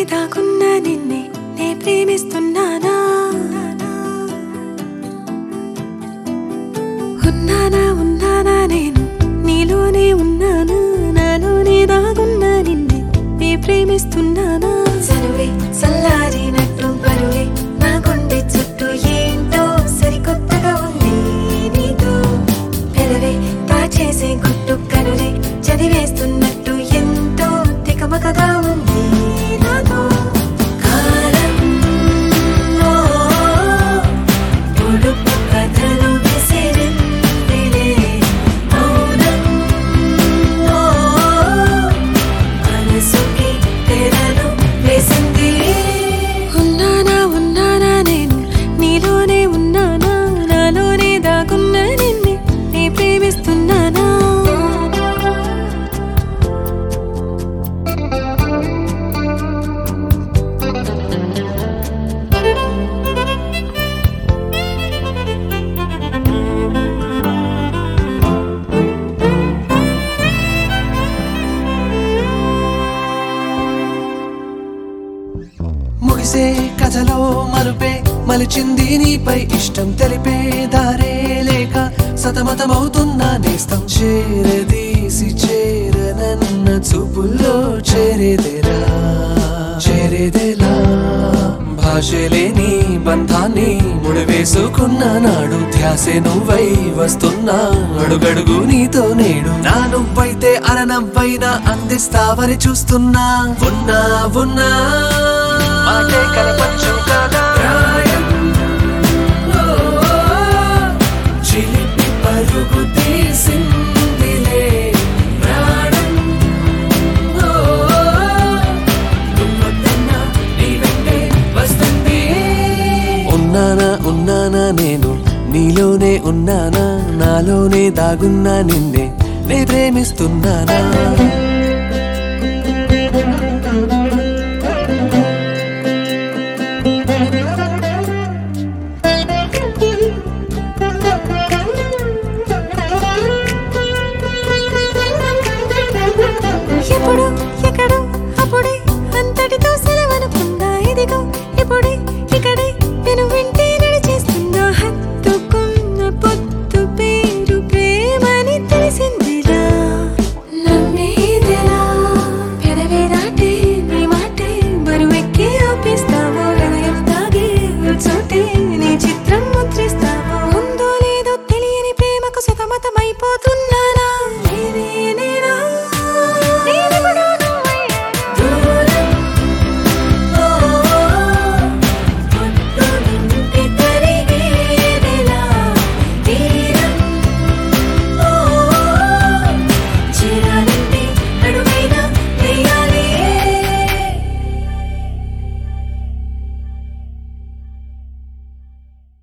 దాకున్న నిన్నే నే ప్రేమిస్తున్నానా ఉన్నానా ఉన్నానా నేను నీలోనే ఉన్నానా నాలోనే దాగున్న నిన్నే నే ప్రేమిస్తున్నానా సరువే సల్లారినట్టు బరువే నా గుండె చుట్టూ ఏంటో సరికొత్తగా ఉంది నీతో పెదవే దాచేసే గుట్టు కనులే చదివేస్తున్నట్టు ఎంతో తికమకగా ఉంది నాతో కాలం ఓ, పొడుపు కథలు విసిరిందిలే మౌనం ఓ, మనసుకి తెరలు వేసింది ఉన్నానా ఉన్నానా నేను నీలోనే ఉన్నానా నాలోనే దాగున్న నిన్నే నే ప్రేమిస్తున్నానా ముగిసే కథలో మలుపే మలిచింది నీపై ఇష్టం తెలిపే దారే లేక సతమతమవుతున్నా నేస్తం చేరదీసి చేరనన్న చూపుల్లో చేరేదేరా చేరేదేలా భాషలేని బంధాన్ని ముడివేసుకున్న నాడు ధ్యాసే నువ్వై వస్తున్నా అడుగడుగు నీతో నేడు నా నువ్వైతే అరనవ్వైనా అందిస్తావని చూస్తున్నా ఉన్నా ఉన్నా మాటే కలపచ్చు కదా ప్రాయం ఓ, చిలిపి పరుగు తీసిందిలే ప్రాణం ఓ, నువ్వొద్దన్నా నీ వెంటే వస్తుంది. ఉన్నానా ఉన్నానా నేను నీలోనే ఉన్నానా నాలోనే దాగున్నా నిన్నే నే ప్రేమిస్తున్నానా